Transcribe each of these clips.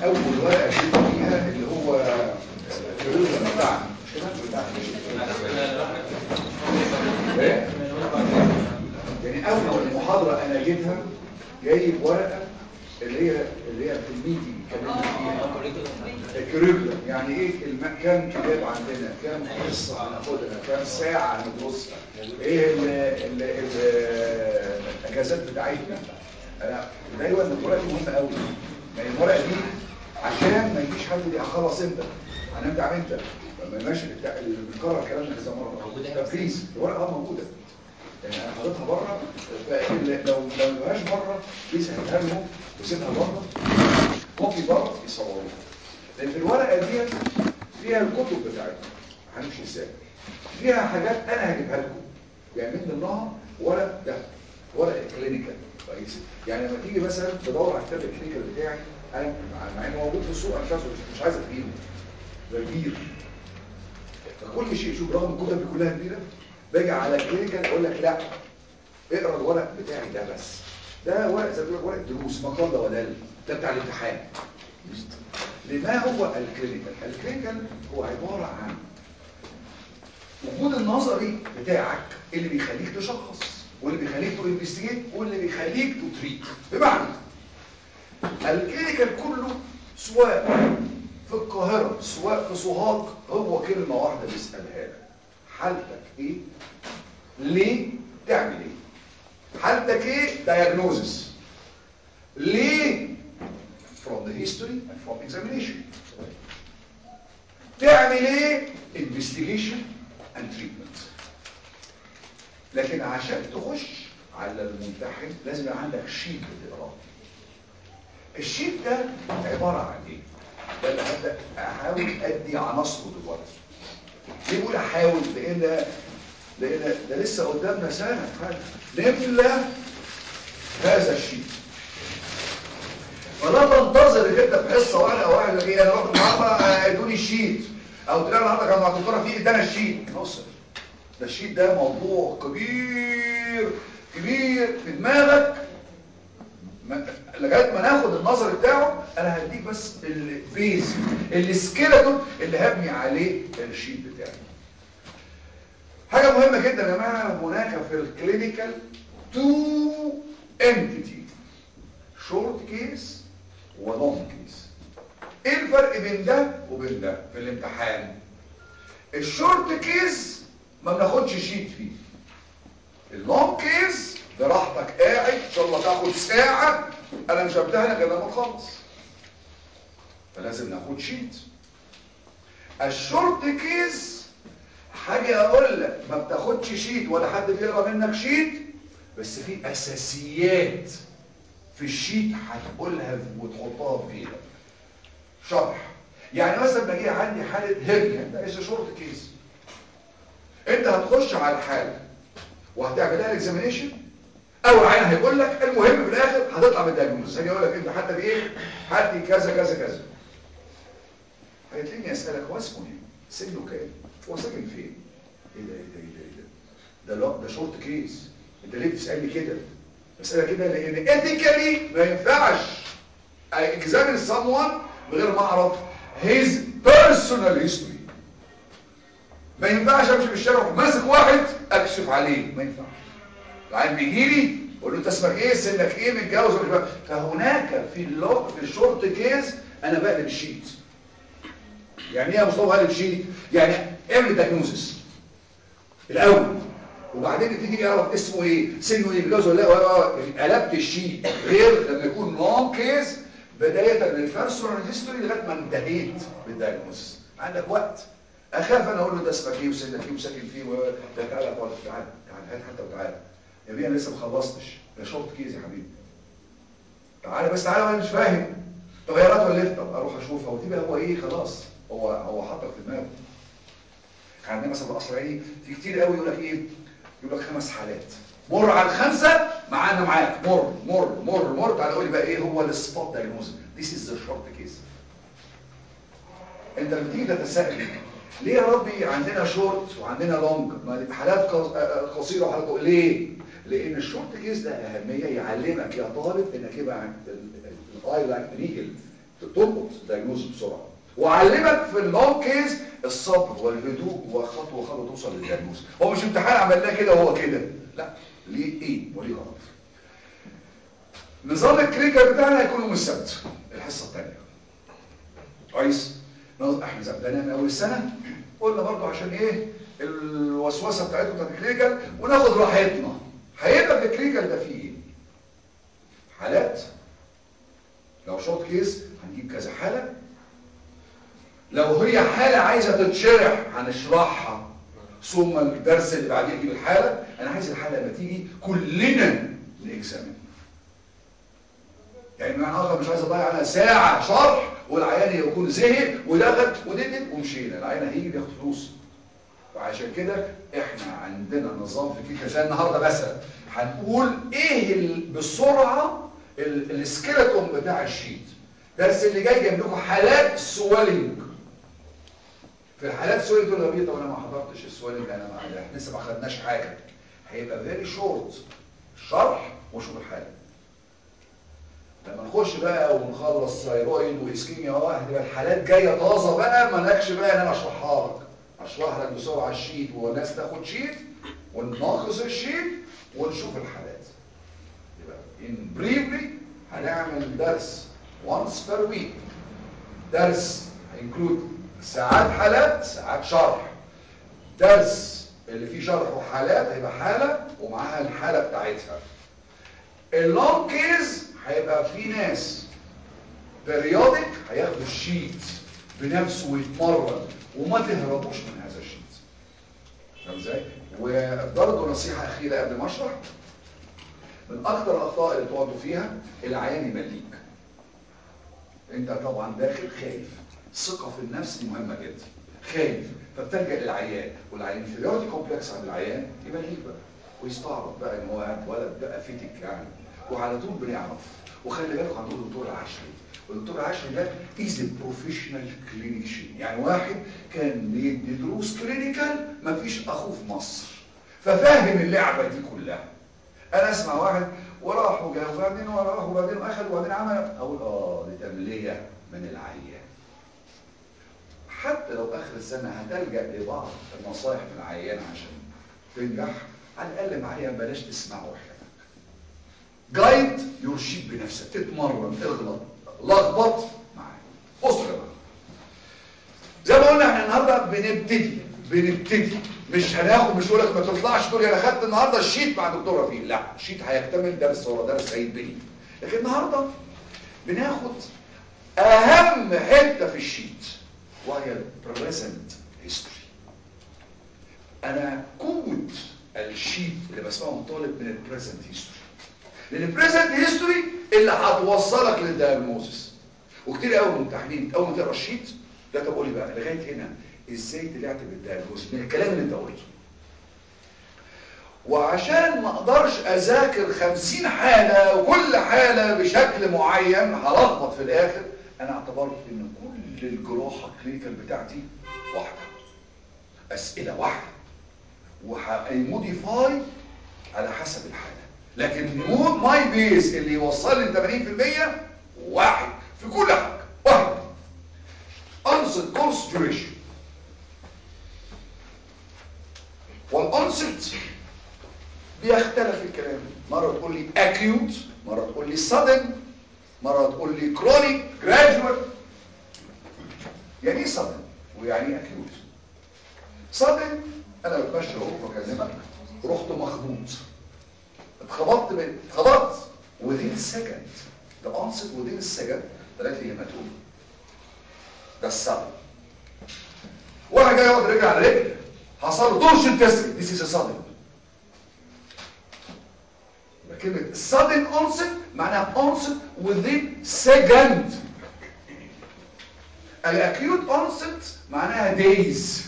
اول ورقه جبت فيها اللي هو الكريوزر بتاعنا مش كده ايه يعني اول محاضره انا جيتها جايب ورقه اللي هي اللي هي في الميتنج اتكلمنا فيها الكريكولم يعني ايه الم... كام كتاب عندنا كام قصه هناخدها كام ساعه هندرسها ايه ال... ال... ال... الاجازات بتاعتنا انا دايما الورقه دي مهمه قوي يعني الورقه دي عشان ما يجيش حد يقول لي هخلص امتى هنمتع امتى ما ماشي بنكرر كلامنا كذا مره موجوده بليز الورقه اه موجوده يعني انا حاططها بره لو لو ما لهاش بره بليز هاتها لهم وسيبها بره كوبي بره يصوروها لان في الورقه دي فيها الكتب بتاعتنا هنمشي ازاي فيها حاجات انا هجيبها لكم يعني من ضمنها ورق ده ورق كلينيكال كويس يعني لما تيجي مثلا تدور على كتاب الكلينيكال بتاعي انا مع انه موجود في السوق انا مش عايز مش عايز تجيبه ده كبير فكل شيء شوف رغم الكتب دي كلها كبيره باجي على الكلينيكال اقول لك لا اقرا الورق بتاعي ده بس ده ورق زي ما بيقول ورق دروس مقاله ودل ده بتاع الامتحان لما هو الكلينيكال الكلينيكال هو عباره عن وجود النظري بتاعك اللي بيخليك تشخص واللي بيخليك تو انفستيجيت واللي بيخليك تو تريت بمعنى الكلينيكال كله سواء في القاهرة سواء في سوهاج هو كلمة واحدة بيسألها لك حالتك ايه ليه تعمل ايه حالتك ايه diagnosis ليه from the history and from examination تعمل ايه investigation and treatment لكن عشان تخش على الممتحن لازم يبقى عندك شيت بتقراه الشيت ده عبارة عن ايه ده اللي هبدأ احاول ادي عناصره دلوقتي ليه بقول احاول لان لان ده لسه قدامنا سنة نملى هذا الشيء فلا تنتظر ان انت في حصه واحده او واحد ايه انا رحت النهارده ادوني الشيت او تلاقي النهارده كانوا معتبره فيه ادانا الشيت نوصل ده الشيت ده موضوع كبير كبير في دماغك لغايه ما ناخد النظر بتاعه انا هديك بس الفيز السكيلتون اللي هبني عليه الشيت بتاعي حاجه مهمه جدا يا جماعه هناك في الكلينيكال تو انتيتي شورت كيس ولونج كيس ايه الفرق بين ده وبين ده في الامتحان الشورت كيس ما بناخدش شيت فيه اللونج كيس براحتك قاعد ان شاء الله تاخد ساعة انا مش همتحنك الا لما تخلص فلازم ناخد شيت الشورت كيس حاجة اقول لك ما بتاخدش شيت ولا حد بيقرا منك شيت بس في اساسيات في الشيت هتقولها وتحطها في ايدك شرح يعني مثلا باجي عندي حالة هرنيا ده اسمه شورت كيس انت هتخش على الحالة وهتعملها الاكزامينيشن اول عين هيقول لك المهم في الاخر هتطلع بالدياجنوز هاجي اقول لك انت حتى بايه حالتي كذا كذا كذا هيتليني اسالك هو اسمه ايه سنه كام هو ساكن فين ايه ده ايه ده ايه ده ايه ده ده لا ده شورت كيس انت ليه بتسالني كده بسالك كده لان ايثيكالي ما ينفعش اكزامين someone بغير ما اعرف his personal history ما ينفعش امشي في الشارع ماسك واحد اكشف عليه ما ينفعش العيل بيجي لي اقول له انت اسمك ايه سنك ايه متجوز ولا مش فهناك في اللوك في الشورت كيس انا بقلب الشيت يعني ايه يا مصطفى قلب شيت يعني اعمل دايجنوزس الاول وبعدين تيجي يعرف اسمه ايه سنه ايه متجوز ولا لا قلبت الشيت غير لما يكون لونج كيس بدايه من البيرسونال هيستوري لغايه ما انتهيت بالدايجنوزس عندك وقت اخاف انا اقول له ده اسمك ايه وسنك ايه وساكن فيه تعالى تعالى تعالى تعالى هات حتى وتعالى يا بيه انا لسه ما خلصتش ده شورت كيز يا حبيبي تعالى بس تعالى وانا مش فاهم تغيرات ولا ايه طب اروح اشوفها وتبقى هو ايه خلاص هو هو حطك في دماغه عندنا مثلا في القصر العيني في كتير قوي يقول لك ايه يقول لك خمس حالات مر على الخمسه معانا معاك مر مر مر مر تعالى قول لي بقى ايه هو السبوت دايجنوز ذيس از ذا شورت كيس انت لما تيجي تتساءل ليه يا ربي عندنا شورت وعندنا لونج حالات قصيره وحالات ليه لان الشورت كيس ده اهميه يعلمك يا طالب انك يبقى الاي لايك ريجل تلقط دايجنوز بسرعه وعلمك في اللونج كيس الصبر والهدوء وخطوه خطوه توصل للدايجنوز هو مش امتحان عملناه كده وهو كده لا ليه ايه وليه غلط نظام الكليكر بتاعنا هيكون يوم السبت الحصه الثانيه كويس احنا زبدنا من اول السنه قلنا برضو عشان ايه الوسوسه بتاعتكم بتاعت الكليكال وناخد راحتنا هيبقى الكليكال ده فيه ايه حالات لو شورت كيس هنجيب كذا حاله لو هي حاله عايزه تتشرح هنشرحها ثم الدرس اللي بعديه نجيب الحاله انا عايز الحاله لما تيجي كلنا نكزامن يعني معنى اخر مش عايز اضيع عليها ساعه شرح والعيان يكون زهق ودخل ودندن ومشينا العيان هيجي بياخد فلوس وعشان كده احنا عندنا نظام في كيكه زي النهارده مثلا هنقول ايه ال... بسرعه السكيلتون بتاع الشيت بس اللي جاي جايب لكم حالات سوالينج في الحالات سوالينج تقول يا طب انا ما حضرتش السوالينج انا ما لسه ما خدناش حاجه هيبقى فيري شورت شرح وشوف الحاله لما نخش بقى ونخلص ثايرويد واسكيميا واحد يبقى الحالات جايه طازه بقى مالكش بقى ان انا اشرحها لك اشرح لك بسرعه الشيت والناس تاخد شيت ونناقص الشيت ونشوف الحالات يبقى ان بريفلي هنعمل درس once per week درس هينكلود ساعات حالات ساعات شرح درس اللي فيه شرح وحالات هيبقى حاله ومعاها الحاله بتاعتها اللونج كيز هيبقى في ناس بريودك هياخدوا الشيت بنفسه ويتمرن وما تهربوش من هذا الشيت فاهم ازاي وبرضه نصيحه اخيره قبل ما اشرح من اكتر الاخطاء اللي بتقعدوا فيها العيان يمليك انت طبعا داخل خايف الثقه في النفس دي مهمه جدا خايف فبتلجا للعيان والعيان انفيريورتي كومبلكس عند العيان يمليك بقى ويستعرض بقى ان هو ولد بقى فيتك يعني وعلى طول بنعرف وخلي بالك عند الدكتور العشري والدكتور العشري ده از بروفيشنال كلينيشن يعني واحد كان بيدي دروس كلينيكال مفيش اخوه في مصر ففاهم اللعبه دي كلها انا اسمع واحد وراح وجاء وبعدين وراح وبعدين اخذ وبعدين عمل اقول اه دي تمليه من العيان حتى لو اخر السنه هتلجا لبعض النصائح من العيان عشان تنجح على الاقل معايا بلاش تسمعه احنا جايد يور شيت بنفسك اتمرن اغلط لخبط معايا بصوا يا جماعه زي ما قلنا احنا النهارده بنبتدي بنبتدي مش هناخد مش هقول لك ما تطلعش تقول انا خدت النهارده الشيت مع دكتور رفيق لا الشيت هيكتمل درس ورا درس هيتبني لكن النهارده بناخد اهم حته في الشيت وهي البريزنت هيستوري انا قوه الشيت اللي بسمعه من طالب من البريزنت هيستوري لان البريزنت هيستوري اللي هتوصلك للدايجنوزس وكتير قوي من الممتحنين اول ما تقرا الشيت لا طب قولي بقى لغايه هنا ازاي طلعت بالدايجنوز من الكلام اللي انت قلته وعشان ما اقدرش اذاكر خمسين حالة وكل حالة بشكل معين هلخبط في الاخر انا اعتبرت ان كل الجراحة الكلينيكال بتاعتي واحدة اسئلة واحدة وهيموديفاي على حسب الحالة لكن مود ماي بيس اللي يوصل لي 80% واحد في كل حاجة واحد انسد كورس ديوريشن والانسد بيختلف الكلام مرة تقول لي acute مرة تقول لي sudden مرة تقول لي chronic gradual يعني ايه sudden ويعني ايه acute sudden انا بتمشى اهو بكلمك رحت مخبوط اتخبطت بين اتخبطت within second the onset within second طلعت لي هيماتوم ده السبب واحد جاي يقعد رجل على رجل حصل له تورشن تسري this is a sudden كلمة sudden onset معناها onset within second الاكيوت onset معناها days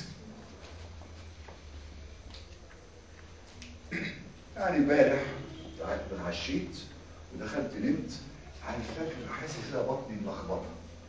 يعني امبارح اتعشيت ودخلت نمت عارف فاكر حاسس كده بطني ملخبطه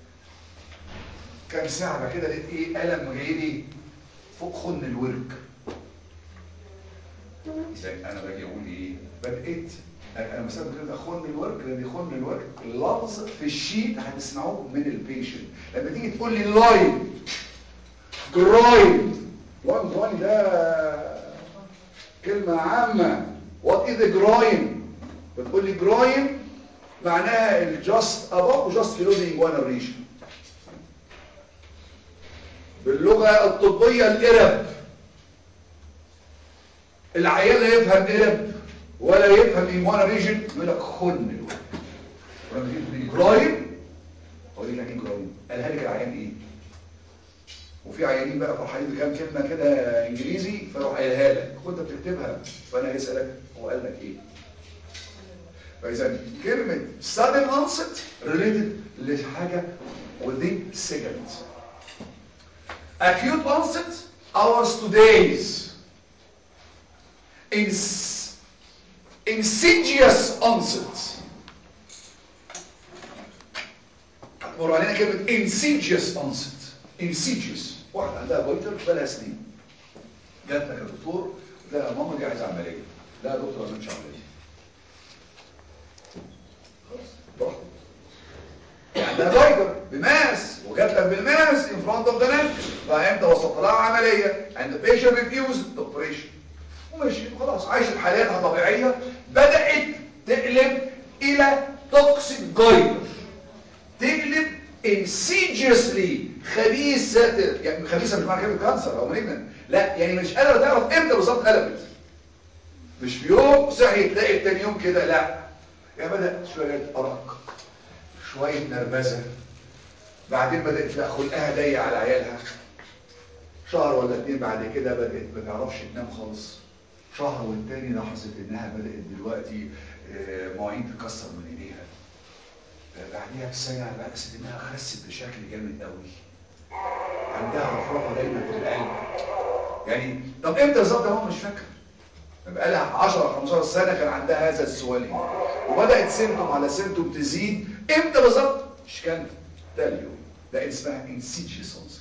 كام ساعه بعد كده لقيت ايه الم جاي لي فوق خن الورك اذا انا باجي اقول ايه بدات انا بستخدم كلمه خن الورك لان خن الورك لفظ في الشيت هتسمعوه من البيشنت لما تيجي تقول لي لاين جروين لاين جروين ده كلمه عامه وات از جروين بتقول لي جروين معناها الجاست اباف وجاست بيلو ذا انجوانال ريجن باللغه الطبيه القرب العيان لا يفهم قرب ولا يفهم انجوانال ريجن يقول لك خن الورك ولما تيجي تقول لي جروين اقول لك ايه جروين قالها لك العيان ايه وفي عيانين بقى فرحانين بكام كلمه كده انجليزي فيروح قايلها لك وانت بتكتبها فانا اسالك هو قال لك ايه فاذا كلمه sudden onset related لحاجه within seconds acute onset hours to days Ins insidious onset مر علينا كلمه insidious onset insidious واحده عندها بويتر بقالها سنين جات لك يا دكتور قلت لها يا ماما دي عايزه عمليه لا يا دكتور انا مش عمليه خلاص براحتك عندها بويتر بماس وجات لك بالماس in front of the neck فانت وصلت لها عمليه and the patient refused the operation ومشي خلاص عايشه حياتها طبيعيه بدات تقلب الى توكسيك جايدر تقلب insidiously خبيثة يعني خبيثة مش معنى كلمة كانسر او مالجنت لا يعني مش قادرة تعرف امتى بالظبط قلبت مش في يوم صحي تلاقي تاني يوم كده لا يعني بدأ شوية أرق شوية نرفزة بعدين بدأت تلاقي خلقها ضيق على عيالها شهر ولا اتنين بعد كده بدأت ما تعرفش تنام خالص شهر والتاني لاحظت انها بدأت دلوقتي مواعين تكسر من ايديها بعديها بسنة بحثت انها خست بشكل جامد قوي عندها رفرفه دايما في القلب يعني طب امتى بالظبط هو مش فاكر بقى لها 10 15 سنه كان عندها هذا السؤال وبدات سيمتوم على سيمتوم تزيد امتى بالظبط مش كان ده اليوم ده اسمها انسيجيس اونست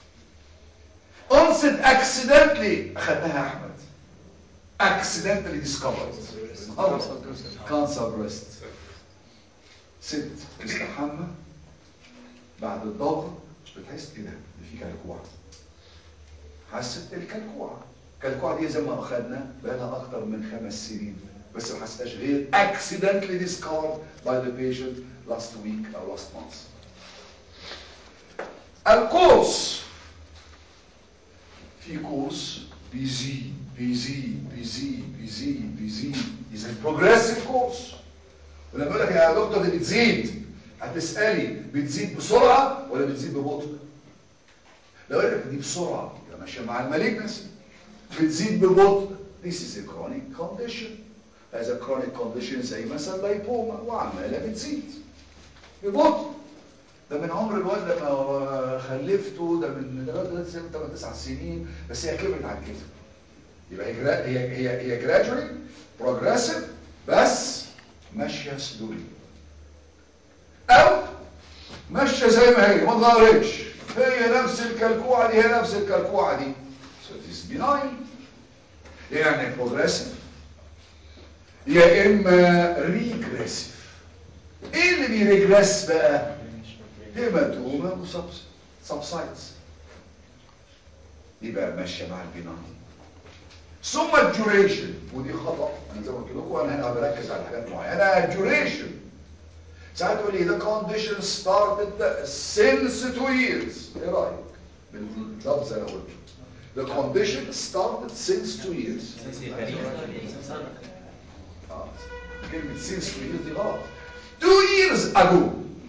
اونست اكسيدنتلي اخدناها احمد اكسيدنتلي ديسكفرد كانسر بريست ست تستحمى بعد الضغط بتحس ايه ده ده في كلكوع حست الكلكوع الكلكوع دي زي ما اخدنا بقى لها اكتر من خمس سنين بس ما حسيتهاش غير accidentally discovered by the patient last week or last month الكورس في كورس بيزيد بيزيد بيزيد بيزيد بيزيد اذا progressive كورس ولما اقول لك يا دكتور دي بتزيد هتسالي بتزيد بسرعه ولا بتزيد ببطء لو قال لك دي بسرعه يبقى ماشيه مع المالجنسي بتزيد ببطء this is a chronic condition هذا chronic condition زي مثلا لايبوما وعماله بتزيد ببطء ده من عمر الواد لما خلفته ده من دلوقتي 8 9 سنين بس هي كبرت عن كده يبقى هي هي هي هي gradually progressive بس ماشيه سلولي او ماشيه زي ما هي ما اتغيرتش هي نفس الكلكوعه دي هي نفس الكلكوعه دي so this is benign يعني progressive يا اما ريجريسيف ايه اللي بيريجريس بقى هيماتوما وسبسايدز يبقى ماشيه مع البناين ثم الديوريشن ودي خطا انا زي ما قلت لكم انا هنا بركز على حاجات معينه الديوريشن ساعات تقول لي the condition started since two years ايه رايك باللفظ اللي انا قلته the condition started since two years اه كلمه since two years دي غلط two years ago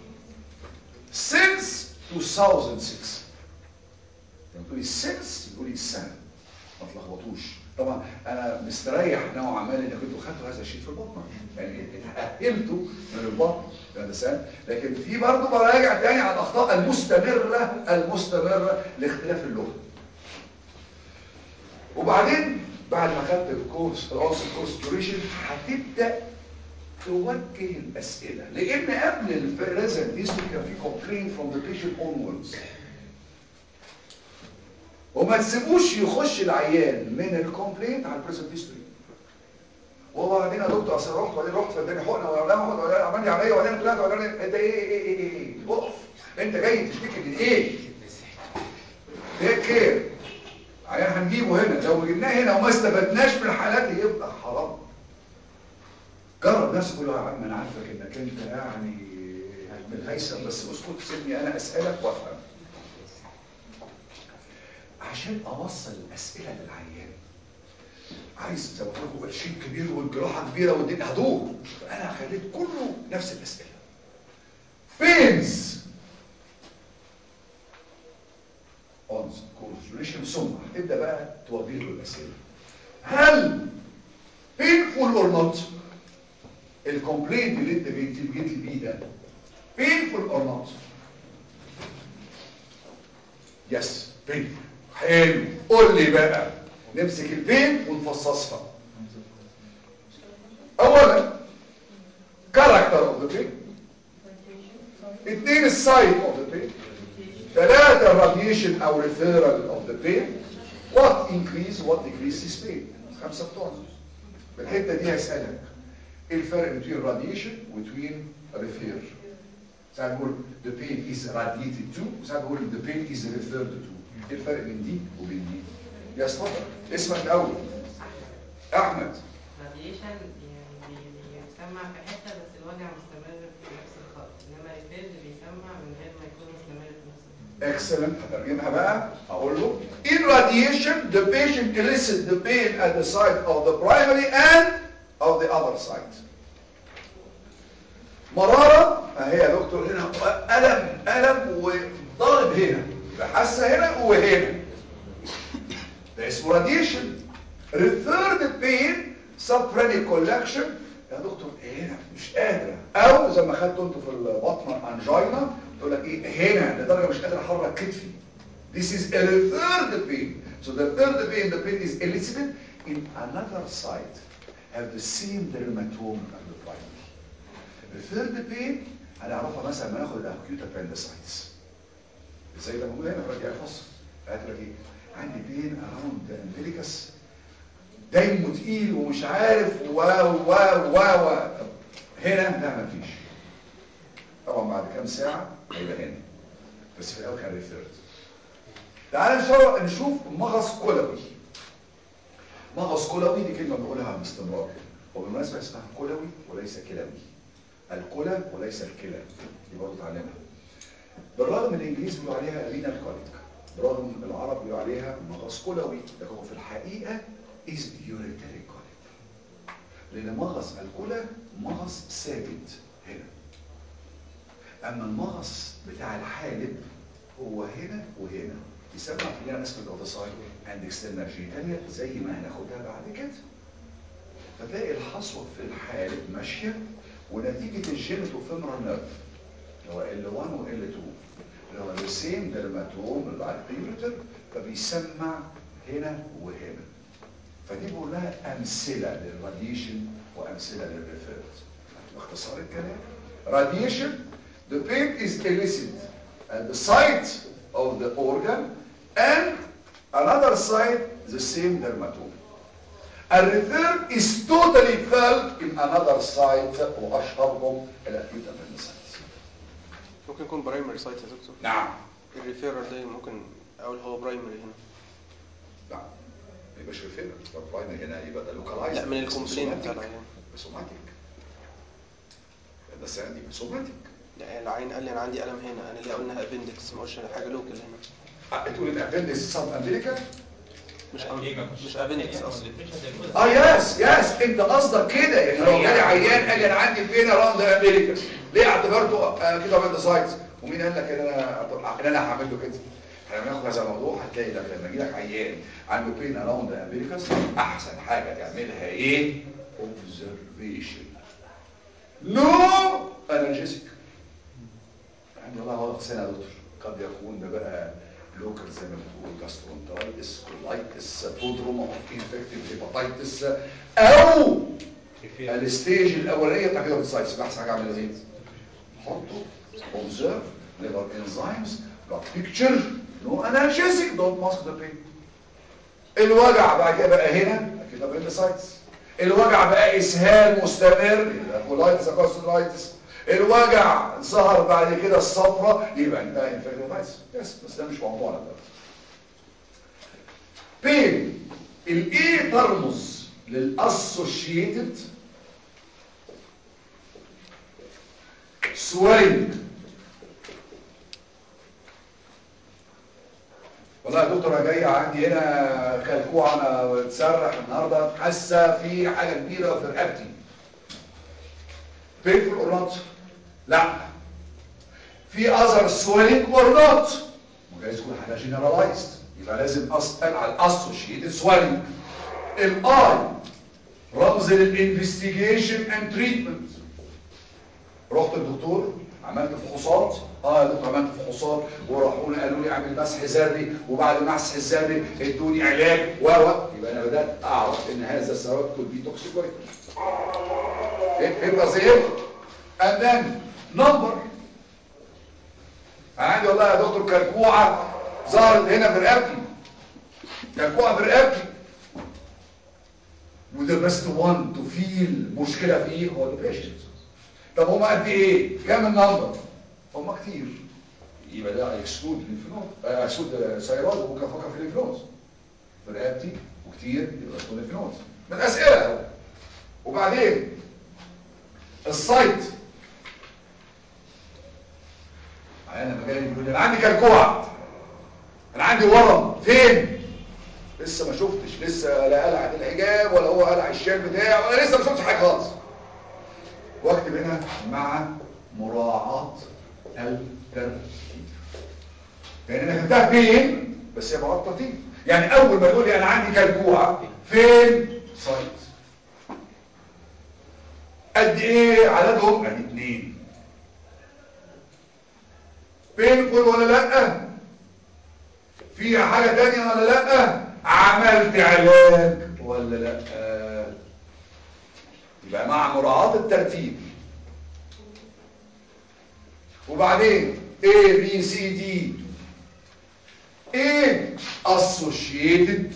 since 2006 لما تقولي since تقولي السنه ما تلخبطوش طبعا انا مستريح نوعا ما لان كنتوا خدتوا هذا الشيء في البطن يعني اتاهلتوا من البطن الانسان لكن في برضه براجع تاني على الاخطاء المستمره المستمره لاختلاف اللغه وبعدين بعد ما خدت الكورس الكورس الكورس ديوريشن هتبدا توجه الاسئله لان قبل البريزنت هيستوري كان في كومبلين فروم ذا بيشنت اونوردز وما تسيبوش يخش العيان من الكومبلينت على البريزنت هيستوري وبعدين يا دكتور اصل رحت وبعدين رحت فاداني حقنه ولا اخد ولا عمل لي عمليه وبعدين طلعت وبعدين انت ايه ايه ايه ايه ايه وقف انت جاي تشتكي من ايه تيك كير عيان هنجيبه هنا لو جبناه هنا وما استفدناش من الحالات يبقى حرام جرب نفسك قول له يا عم انا عارفك انك انت يعني من الهيثم بس اسكت سيبني انا اسالك وافهم عشان اوصل الاسئله للعيان عايز زي ما قلت لكم شيء كبير والجراحه كبيره والدنيا هدوء فانا خليت كله نفس الاسئله بينز اونز كونسوليشن ثم هتبدا بقى توجه له الاسئله هل painful or not الكومبلين اللي انت جيت جيت لي بيه ده painful or not يس painful حلو قول لي بقى نمسك البين ونفصصها اولا كاركتر اوف ذا بين اثنين السايت اوف ذا بين ثلاثة الراديشن او ريفيرال اوف ذا بين وات انكريز وات ديكريز بين خمسة بتوع بالحتة دي هسألك ايه الفرق بين راديشن وبين ريفير ساعات بقول the pain is radiated to وساعات بقول the pain is referred to ايه الفرق بين دي وبين دي يا اتفضل اسمك الاول احمد راديشن يعني بي- بيسمع في حته بس الوجع مستمر في نفس الخط انما الفيلد بيسمع من غير ما يكون مستمر في نفس الخط excellent هترجمها بقى اقول له in radiation the patient elicits the pain at the site of the primary and of the other site مرارة اهي يا دكتور هنا ألم ألم وضارب هنا بحاسة هنا وهنا ده اسمه راديشن referred pain subphrenic collection يا دكتور هنا مش قادرة او زي ما خدتوا انتوا في البطن انجينا تقول لك ايه هنا لدرجة مش قادر احرك كتفي this is a referred pain so the third pain the pain is elicited in another site have the same dermatome as the primary referred pain هنعرفها مثلا لما ناخد الاكيوت appendicitis ازاي ده موجود هنا في رجع الفصل هتقول لك ايه عندي بين اراوند امبليكس دايمه تقيل ومش عارف و و و و طب هنا لا مفيش طبعا بعد كام ساعه هيبقى هنا بس في الاول كان ريفيرد تعال نشوف نشوف مغص كلوي مغص كلوي دي كلمه بنقولها باستمرار وبالمناسبه اسمها كلوي وليس كلوي الكلى وليس الكلى دي برضه اتعلمها بالرغم من الانجليز بيقولوا عليها رينال كوليك بالرغم من العرب بيقولوا عليها مغص كلوي لكن هو في الحقيقه is urinary colic لان مغص الكلى مغص ثابت هنا اما المغص بتاع الحالب هو هنا وهنا يسمى في هنا اسم الاوفيسايد اند اكسترنال جينيتاليا زي ما هناخدها بعد كده فتلاقي الحصوه في الحالب ماشيه ونتيجه الجينيتو فيمرال نيرف اللي هو L1 و L2 اللي هو السيم ديرماتوم اللي على البيوتر فبيسمع هنا وهنا فدي بقول لها امثله للراديشن وامثله للريفيرز باختصار الكلام radiation the pain is elicited at the site of the organ and another site the same dermatome الريفير is totally felt in another site واشهرهم الاكيوت appendicitis ممكن يكون برايمري سايت يا دكتور نعم الريفيرال ده ممكن اقول هو برايمري هنا نعم ما يبقاش ريفير برايمري هنا يبقى ده لوكالايز لا من الكومبلين بتاع العيان سوماتيك ده ساندي سوماتيك لا العين قال لي انا عندي الم هنا انا ليه قلنا ابندكس ما قلتش حاجه لوكال هنا تقول الابندس سب امريكا مش مش ابندكس اصلا اه يس يس انت قصدك كده يعني لو جالي عيان قال لي انا عندي فين اراوند امريكا ليه اعتبرته آه كده ابندسايتس ومين قال لك ان انا ان انا هعمل له كده احنا بناخد هذا الموضوع هتلاقي لك لما يجي لك عيان عنده بين اراوند امريكا احسن حاجه تعملها ايه اوبزرفيشن نو انرجيسك يعني والله هو سنه يا دكتور قد يكون ده بقى لوكال زي ما بتقول جاسترونترايتس كولايتس بودروما اوف انفكتيف هيباتايتس او الستيج الاولانيه بتاع كده بالسايتس احسن حاجه اعملها ايه؟ حطه اوبزرف ليفر انزيمز بلاد بيكتشر نو انالجيسيك دونت ماسك ذا بين الوجع بعد كده بقى هنا كده بين سايتس الوجع بقى اسهال مستمر يبقى كولايتس اكوسترايتس الوجع ظهر بعد كده الصفرة يبقى انتهى انفيريورايتس بس بس ده مش موضوعنا دلوقتي بين الايه ترمز للاسوشيتد swelling والله يا دكتور انا جاي عندي هنا كلكوعه انا بتسرح النهارده حاسه في حاجه كبيره في رقبتي painful or not لا في other swelling or not وجايز تكون حاجه generalized يبقى لازم اسال على الاسوشيتد swelling الاي رمز للانفستيجيشن اند تريتمنت رحت الدكتور عملت فحوصات اه يا دكتور عملت فحوصات وراحوا لي قالوا لي اعمل مسح ذري وبعد المسح الذري ادوني علاج و و يبقى انا بدات اعرف ان هذا السبب كود بي توكسيكويت فهمت قصدي ايه؟ and then number انا عندي والله يا دكتور كلكوعه ظهرت هنا في رقبتي كلكوعه في رقبتي وده بس وان تو فيل مشكله فيه هو البيشنت طب هما قد ايه كام النمبر هما كتير يبقى ده اكسكلود لينفنود اكسكلود سيرات وممكن افكر في اللينفنود في رقبتي وكتير يبقى اكسكلود لينفنود من اسئله اهو وبعدين السايت انا لما جاي يقول لي انا عندي كلكوعه انا عندي ورم فين لسه ما شفتش لسه لا قلعت الحجاب ولا هو قلع الشال بتاعه ولا لسه ما شفتش حاجه خالص واكتب هنا مع مراعاة الترتيب يعني انا كتبتها فين بس هي مراعاة الترتيب يعني اول ما يقول لي انا عندي كلكوعة فين سايت قد ايه عددهم ادي اتنين بينفول ولا لا فيها حاجة تانية ولا لا عملت علاج ولا لا يبقى مع مراعاة الترتيب وبعدين A B C D A associated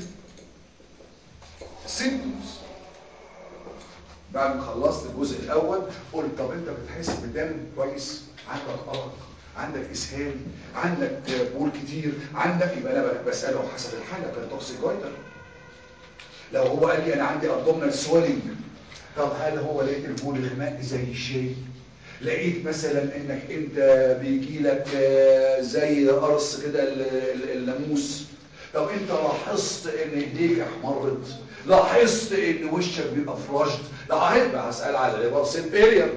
symptoms بعد ما خلصت الجزء الاول قلت طب انت بتحس بدم كويس عندك ارق عندك اسهال عندك بول كتير عندك يبقى انا بساله حسب الحاله كان توكسيك جويتر لو هو قال لي انا عندي ابدومينال سويلنج طب هل هو لقيت البول غماء زي الشاي لقيت مثلا انك انت بيجي لك زي قرص كده الناموس طب انت لاحظت ان ايديك احمرت لاحظت ان وشك بيبقى فراشد لاحظت هسال على ريفرسيل فيلير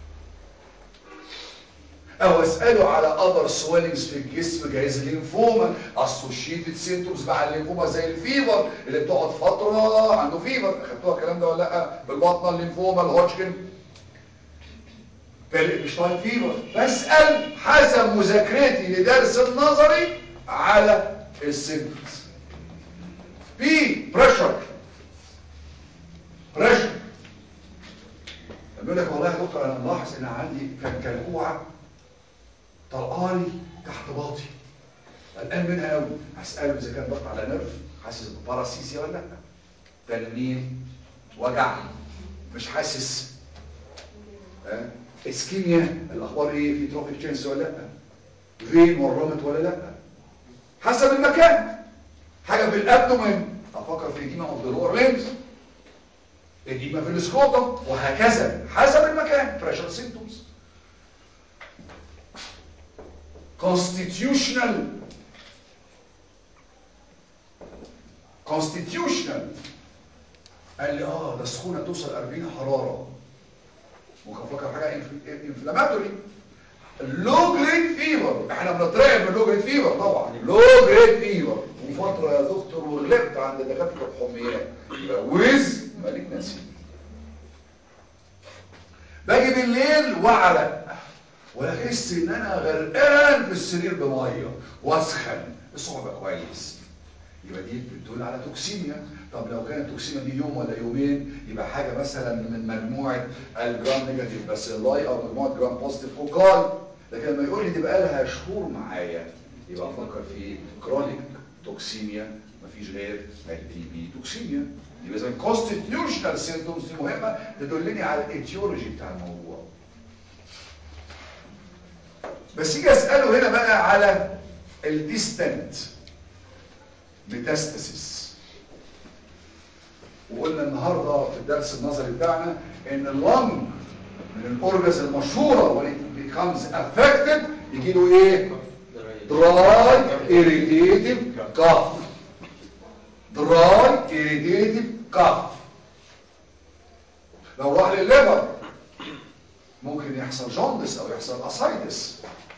او اساله على اذر سويلنجز في الجسم جايز الليمفوما اسوشيتد سيمتومز مع الليمفوما زي الفيبر اللي بتقعد فتره عنده فيبر اخدتوها الكلام ده ولا لا بالبطنه الليمفوما الهوتشكن بالإبشتاين فيبر بسأل حسب مذاكرتي لدرس النظري على السيمتومز في بريشر بريشر يقول لك والله يا دكتور انا ملاحظ ان عندي كلكوعه طلقاني تحت باطي قلقان منها قوي هساله اذا كان ضغط على نرف حاسس بباراسيسيا ولا لا تنميل وجع مش حاسس ها اسكيميا الاخبار ايه في تروفيك تشينس ولا لا فين ورمت ولا لا حسب المكان حاجه في الابدومين افكر في ايديما اوف ذا لور ليمز ايديما في السكوتم وهكذا حسب المكان بريشر سيمبتومز constitutional constitutional قال لي اه ده السخونه توصل 40 حراره ممكن افكر حاجه انفلاماتوري لو جريد فيفر احنا بنترعب من لو جريد فيفر طبعا لو جريد فيفر وفتره يا دكتور وغلبت عند دكاتره الحميات يبقى ويز مالجنسي باجي بالليل واعرق واحس ان انا غرقان في السرير بميه واسخن الصعب كويس يبقى دي بتدل على توكسيميا طب لو كانت توكسيميا دي يوم ولا يومين يبقى حاجه مثلا من مجموعه الجرام نيجاتيف باسيلاي او مجموعه جرام بوزيتيف كوكاي لكن لما يقول لي دي بقى لها شهور معايا يبقى افكر في كرونيك توكسيميا مفيش غير التي بي توكسيميا يبقى اذا constitutional symptoms دي مهمه تدلني على الايتيولوجي بتاع الموضوع بس يجي اساله هنا بقى على الديستنت ميتاستاسيس وقلنا النهارده في الدرس النظري بتاعنا ان اللنج من الاورجز المشهوره when it becomes affected يجي له ايه dry irritative cough dry irritative cough لو راح للليفر ممكن يحصل جوندس او يحصل اسايتس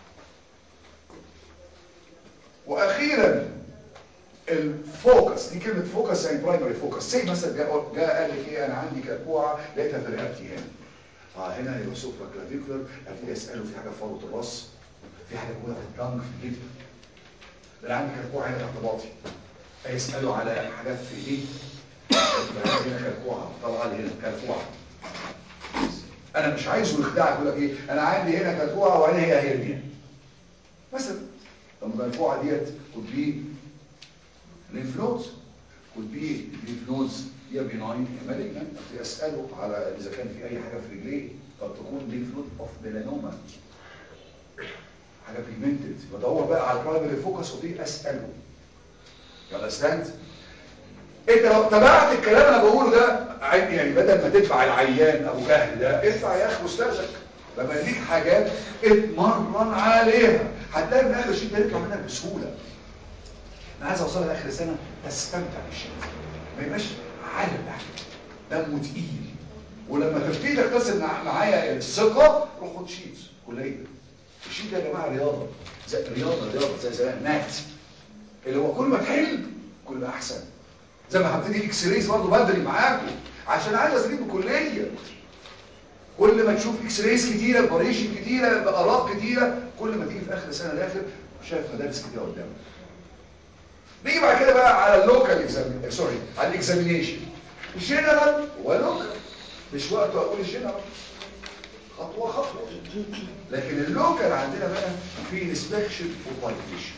واخيرا الفوكس دي كلمه فوكس يعني برايمري فوكس زي مثلا جاء جاء قال لك ايه انا عندي كلكوعه لقيتها في رقبتي هنا اه هنا يبقى سوبرا كلافيكولر ابتدي اساله في حاجه في فروه الراس في حاجه موجوده في التانج في الجلد ده انا عندي كلكوعه هنا تحت باطي يساله على حاجات في ايديه يبقى عندي هنا كلكوعه طلع لي هنا كلكوعه انا مش عايزه يخدعك يقول لك ايه انا عندي هنا كلكوعه وهنا هي هيرنيا مثلا لما الكلكوعه ديت could be lymph nodes could be lymph nodes يا benign يا malignant ابتدي اساله على اذا كان في اي حاجه في رجليه قد تكون lymph node of melanoma حاجه بيجمنتد بدور بقى على البرايمري فوكس ودي اساله يلا ستاند انت لو تبعت الكلام اللي انا بقوله ده عادي يعني بدل ما تدفع العيان ابو جهل ده ادفع يا اخي استاذك لما يديك حاجات اتمرن عليها هتلاقي من اخر الشيء ده يطلع منك بسهوله انا عايز اوصلها لاخر السنه تستمتع بالشيء ما يبقاش عالم تحت دمه تقيل ولما تبتدي تكتسب مع- معايا الثقه روح خد شيت كليه الشيت ده يا جماعه رياضه زي رياضه رياضه زي زمان مات اللي هو كل ما تحل كل ما احسن زي ما هبتدي اكس رايز برضه بدري معاكم عشان عايز استفيد من الكليه كل ما تشوف اكس رايز كتيره باريشن كتيره باراء كتيره كل ما تيجي في اخر سنه داخل شايف مدارس كتيره قدامك نيجي بعد كده بقى على اللوكال اكزامين سوري على الاكزامينيشن جنرال ولوكال مش وقت اقول الجنرال خطوه خطوه لكن اللوكال عندنا بقى في انسبكشن وباليتيشن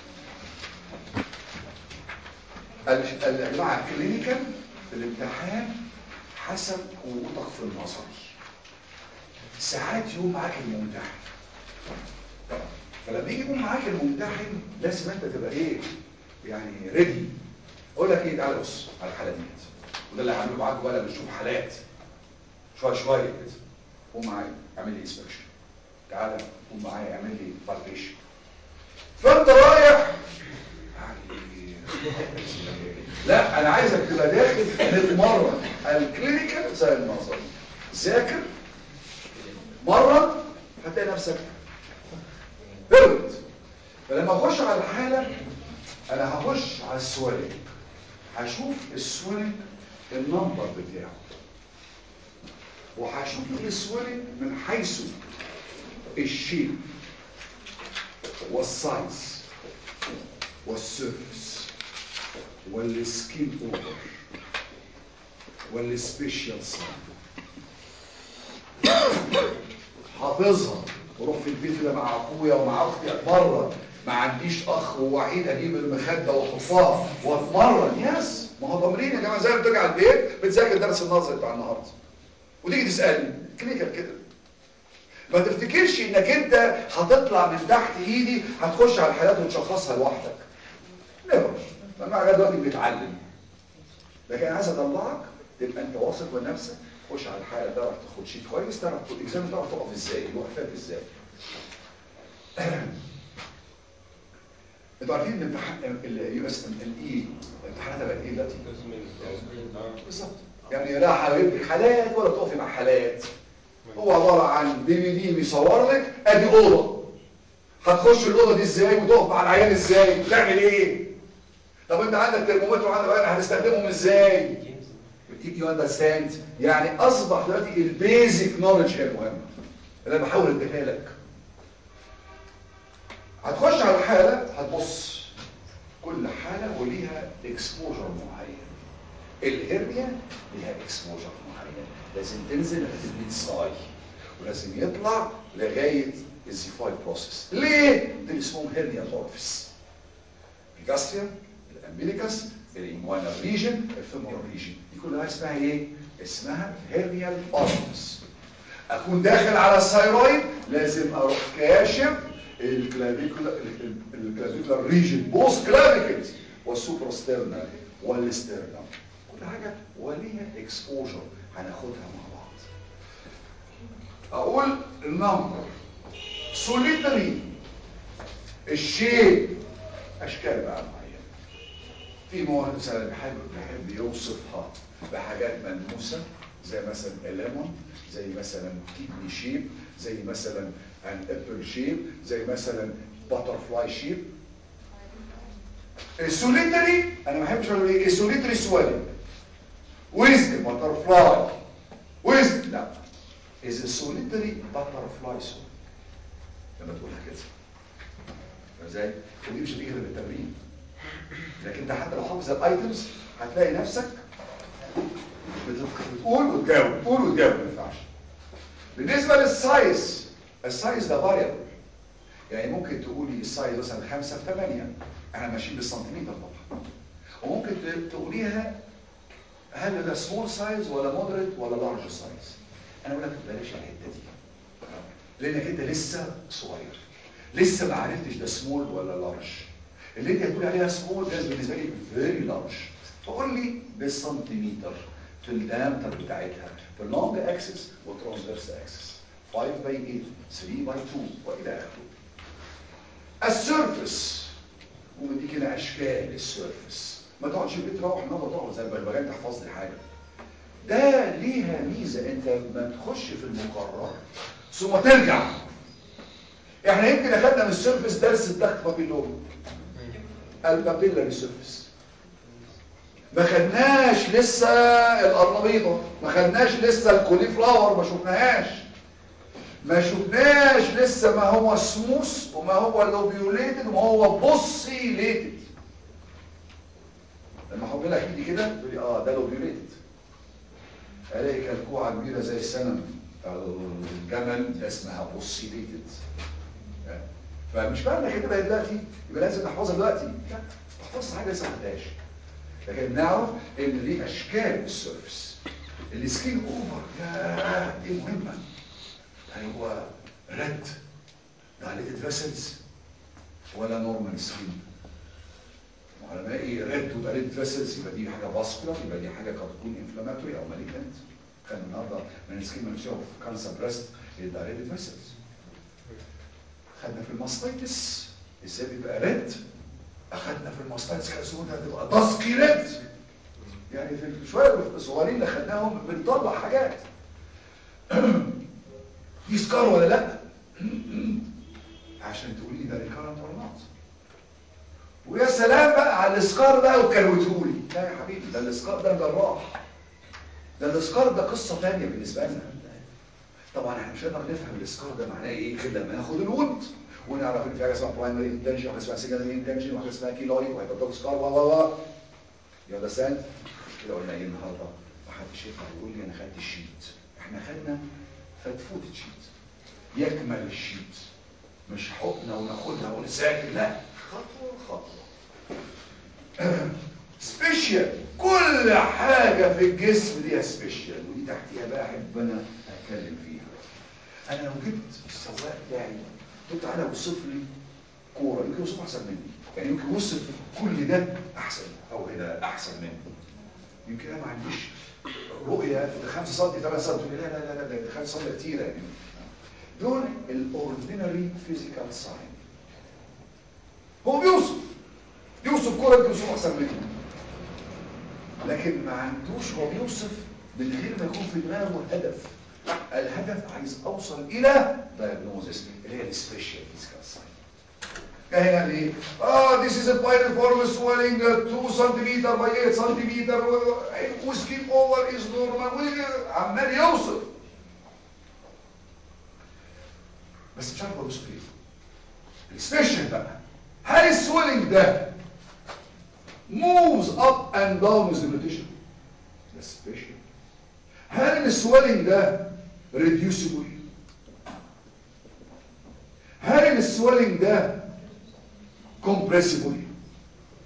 يا جماعه كلينيكال في الامتحان حسب قوتك في النظر ساعات يقوم معاك الممتحن فلما يجي يقوم معاك الممتحن لازم انت تبقى ايه يعني ريدي اقول لك ايه تعالى بص على الحاله دي وده اللي هعمله معاك بقى لما نشوف حالات شويه شويه كده قوم معايا اعمل لي انسبكشن تعالى قوم معايا اعمل لي بالبيشن فانت رايح لا انا عايزك تبقى داخل تتمرن الكلينيكال زي النظري ذاكر مرة هتلاقي نفسك بيرد فلما اخش على الحالة انا هخش على السوالين هشوف السوالين النمبر بتاعه وهشوف السوالين من حيث الشيب والسايز والسيرفس والسكين اوفر والسبيشال ساين حافظها وروح في البيت كده مع اخويا ومع اختي اتمرن ما عنديش اخ ووحيد اجيب المخده واحطها واتمرن يس ما هو تمرين يا جماعه زي ما بترجع البيت بتذاكر الدرس النظري بتاع النهارده وتيجي تسالني كلينيكال كده ما تفتكرش انك انت هتطلع من تحت ايدي هتخش على الحالات وتشخصها لوحدك نيفر لما قاعد دلوقتي بنتعلم لكن انا عايز اطلعك تبقى انت واثق من نفسك خش على الحاله تعرف تاخد شيت كويس تعرف الاكزام تعرف تقف ازاي الوقفات ازاي انتوا عارفين ان امتحان اليو اس ام ال اي امتحاناتها بقت ايه دلوقتي بالظبط يعني لا حبيبي حالات ولا تقفي مع حالات هو عباره عن دي في دي بيصور لك ادي اوضه هتخش الاوضه دي ازاي وتقف مع العيان ازاي وتعمل ايه طب انت عندك ترمومتر وعندك عيان هتستخدمهم ازاي يو اندرستاند يعني اصبح دلوقتي البيزك نولج هي المهمه اللي انا بحاول اديها لك هتخش على الحاله هتبص كل حاله وليها اكسبوجر معين الهرنيا ليها اكسبوجر معين لازم تنزل لغايه الميد ساي ولازم يطلع لغايه الزيفاي بروسيس ليه دي اسمهم هرنيا اورفيس الجاستريا الامبيليكس الانجوانا ريجن الفيمورال ريجن دي كلها اسمها ايه اسمها هيرنيال اوستس اكون داخل على الثايرويد لازم اروح كاشف الكلافيكولار الكلافيكولار ريجن بوست كلافيكلز والسوبراسترنال والسترنال كل حاجه وليها اكسبوجر هناخدها مع بعض اقول النمبر سوليتري الشيء اشكال بقى معينه في مواد مثلا بيحب بيحب يوصفها بحاجات ملموسه زي مثلا الليمون زي مثلا كيدني شيب زي مثلا ان ابل شيب زي مثلا باترفلاي شيب السوليتري انا ما بحبش اقول ايه السوليتري سوالي ويز باترفلاي ويز لا is a solitary butterfly swing لما تقولها كده فاهم ازاي ودي مش هتيجي غير بالتمرين لكن انت حتى لو حافظ الايتمز هتلاقي نفسك بتقول وتجاوب تقول وتجاوب ما ينفعش بالنسبه للسايز السايز ده فاريبل يعني ممكن تقولي السايز مثلا 5 في 8 احنا ماشيين بالسنتيمتر طبعا وممكن تقوليها هل ده سمول سايز ولا مودريت ولا لارج سايز انا اقول لك بلاش الحته دي لانك انت لسه صغير لسه ما عرفتش ده سمول ولا لارج اللي انت هتقول عليها سمول ده بالنسبه لي فيري لارج فقول لي بالسنتيمتر في الدامتر بتاعتها في اللونج اكسس والترانسفيرس اكسس 5 باي 8 3 باي 2 والى اخره السيرفس ودي كده اشكال السيرفس ما تقعدش البيت تروح النهارده تقعد زي البغبغان تحفظ لي حاجه ده ليها ميزه انت لما تخش في المقرر ثم ترجع احنا يمكن اخدنا من السيرفس درس الضغط بابيلون البابيلاري سيرفس ما خدناش لسه القرنبيطه ما خدناش لسه الكولي فلاور ما شفناهاش ما شفناش لسه ما هو سموث وما هو لوبيوليتد وما هو بوسيليتد لما احط لك ايدي كده تقول لي اه ده لوبيوليتد الاقي كلكوعه كبيره زي السنم الجمل ده اسمها بوسيليتد فمش معنى كده دلوقتي يبقى لازم نحفظها دلوقتي لا تحفظ حاجه لسه ما خدهاش لكن نعرف ان دي اشكال السيرفس السكين اوفر يا دي مهمه هل هو ريد دايليتد فيسلز ولا نورمال سكين وعلى ما ايه ريد ودايليتد فيسلز يبقى دي حاجه فاسكولار يبقى دي حاجه قد تكون انفلاماتوري او مالجنت كان النهارده من السكين مانشيو في كانسر بريست الدايليتد فيسلز خدنا في الماستيتس ازاي بيبقى ريد اخدنا في الماستيتس كالسيوم هتبقى داسكي ريد يعني في شويه الصغيرين اللي خدناهم بنطلع حاجات دي سكار ولا لا عشان تقولي ده ريكارنت ولا نوت ويا سلام بقى على السكار بقى وكروتهولي لا يا حبيبي ده السكار ده جراح ده السكار ده قصه ثانيه بالنسبه لنا طبعا احنا مش هنقدر نفهم السكار ده معناه ايه غير لما ناخد الوند ونعرف ان في حاجه اسمها برايمري انتنشن وحاجه اسمها سكندري انتنشن وحاجه اسمها كيلويد وهيبقى سكار و و و يا ده سند كده قلنا ايه النهارده ما حدش يطلع يقول لي انا خدت الشيت احنا خدنا فتفوت الشيت يكمل الشيت مش حقنا وناخدها ونذاكر لا خطوه خطوه سبيشال كل حاجه في الجسم دي سبيشال ودي تحتيها بقى احب انا اتكلم فيها انا لو جبت السواق بتاعي قلت تعالى وصف لي كوره يمكن يوصف احسن مني يعني يمكن يوصف كل ده احسن او هنا احسن مني يمكن انا ما عنديش رؤيه ده 5 سم 8 سم لا لا لا لا ده 5 سم كتير يعني دول الاوردينري فيزيكال ساين هو بيوصف بيوصف كوره بيوصف احسن مني لكن ما عندوش هو بيوصف من غير ما يكون في دماغه هدف الهدف عايز اوصل الى diagnosis اللي هي السبيشال فيزيكال ساين هنا ليه اه this is a pyriform swelling uh, 2 cm by 8 cm وسكين اوفر is normal عمال يوصف بس مش عارف هو بيوصف ايه السبيشال بقى هل السويلنج ده moves up and down with repetition ده سبيشال هل السويلنج ده reducible هل السويلنج ده compressible